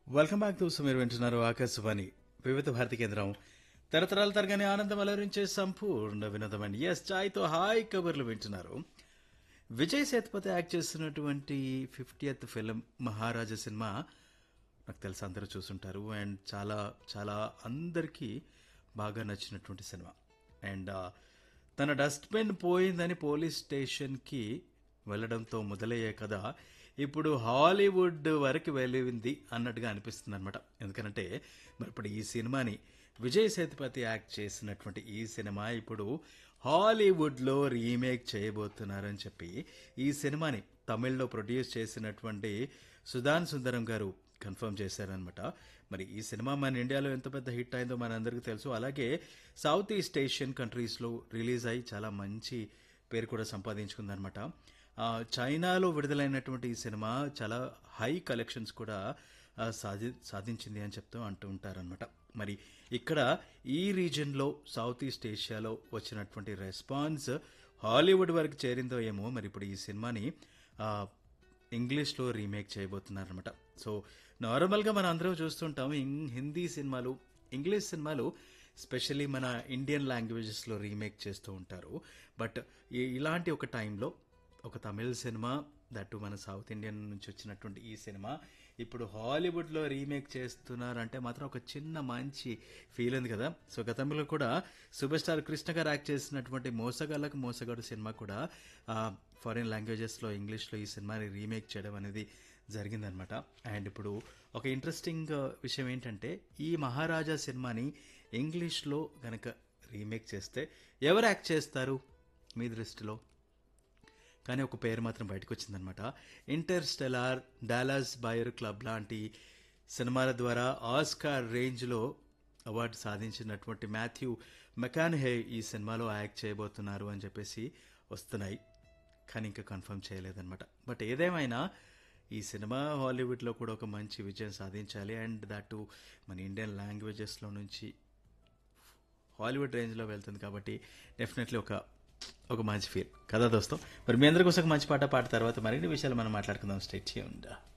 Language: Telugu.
వెల్కమ్ బ్యాక్ టు మీరు వింటున్నారు ఆకాశవాణి వివిధ భారతి కేంద్రం తరతరాల తరగని ఆనందం అలరించే సంపూర్ణ వినోదమని ఎస్ చాయ్తో హాయ్ కబుర్లు వింటున్నారు విజయ్ సేతుపతి యాక్ట్ చేస్తున్నటువంటి ఫిఫ్టీయత్ ఫిలిం మహారాజా సినిమా నాకు తెలిసి అందరూ చూసుంటారు అండ్ చాలా చాలా అందరికీ బాగా నచ్చినటువంటి సినిమా అండ్ ఆ, తన డస్ట్బిన్ పోయిందని పోలీస్ స్టేషన్కి వెళ్ళడంతో మొదలయ్యే కథ ఇప్పుడు హాలీవుడ్ వరకు వెళ్ళింది అన్నట్టుగా అనిపిస్తుంది అనమాట ఎందుకంటే మరి ఇప్పుడు ఈ సినిమాని విజయ్ సేతుపతి యాక్ట్ చేసినటువంటి ఈ సినిమా ఇప్పుడు హాలీవుడ్లో రీమేక్ చేయబోతున్నారని చెప్పి ఈ సినిమాని తమిళ్లో ప్రొడ్యూస్ చేసినటువంటి సుధాన్ సుందరం గారు కన్ఫర్మ్ చేశారనమాట మరి ఈ సినిమా మన ఇండియాలో ఎంత పెద్ద హిట్ అయిందో మనందరికీ తెలుసు అలాగే సౌత్ ఈస్ట్ ఏషియన్ కంట్రీస్లో రిలీజ్ అయ్యి చాలా మంచి పేరు కూడా సంపాదించుకుందనమాట ఆ, చైనాలో విడుదలైనటువంటి ఈ సినిమా చాలా హై కలెక్షన్స్ కూడా ఆ, సాధి సాధించింది అని చెప్తూ అంటూ ఉంటారనమాట మరి ఇక్కడ ఈ రీజన్లో సౌత్ ఈస్ట్ ఏషియాలో వచ్చినటువంటి రెస్పాన్స్ హాలీవుడ్ వరకు చేరిందో ఏమో మరి ఇప్పుడు ఈ సినిమాని ఆ, ఇంగ్లీష్లో రీమేక్ చేయబోతున్నారనమాట సో నార్మల్గా మనం అందరం చూస్తుంటాం ఇం- హిందీ సినిమాలు ఇంగ్లీష్ సినిమాలు స్పెషల్లీ మన ఇండియన్ లాంగ్వేజెస్లో రీమేక్ చేస్తూ ఉంటారు బట్ ఈ- ఇలాంటి ఒక టైంలో ఒక తమిళ సినిమా దట్టు మన సౌత్ ఇండియన్ నుంచి వచ్చినటువంటి ఈ సినిమా ఇప్పుడు హాలీవుడ్లో రీమేక్ చేస్తున్నారంటే మాత్రం ఒక చిన్న మంచి ఫీల్ ఉంది కదా సో గతంలో కూడా సూపర్ స్టార్ కృష్ణ గారు యాక్ట్ చేసినటువంటి మోసగాళ్ళకు మోసగాడు సినిమా కూడా ఫారిన్ లాంగ్వేజెస్లో ఇంగ్లీష్లో ఈ సినిమాని రీమేక్ చేయడం అనేది జరిగిందనమాట అండ్ ఇప్పుడు ఒక ఇంట్రెస్టింగ్ విషయం ఏంటంటే ఈ మహారాజా సినిమాని ఇంగ్లీష్లో గనక రీమేక్ చేస్తే ఎవరు యాక్ట్ చేస్తారు మీ దృష్టిలో కానీ ఒక పేరు మాత్రం బయటకు వచ్చిందనమాట interstellar Dallas buyer club లాంటి సినిమాల ద్వారా ఆస్కార్ రేంజ్లో అవార్డు సాధించినటువంటి మాథ్యూ మెకాన్హే ఈ సినిమాలో యాక్ట్ చేయబోతున్నారు అని చెప్పేసి వస్తున్నాయి కానీ ఇంకా కన్ఫర్మ్ చేయలేదన్నమాట బట్ ఏదేమైనా ఈ సినిమా హాలీవుడ్లో కూడా ఒక మంచి విజయం సాధించాలి అండ్ దట్ మన ఇండియన్ లాంగ్వేజెస్లో నుంచి హాలీవుడ్ రేంజ్లో వెళ్తుంది కాబట్టి డెఫినెట్లీ ఒక ఒక మంచి ఫీల్ కదా దోస్తం మరి మీ అందరి కోసం ఒక మంచి పాట పాట తర్వాత మరిన్ని విషయాలు మనం మాట్లాడుకుందాం స్టేట్ చేయండి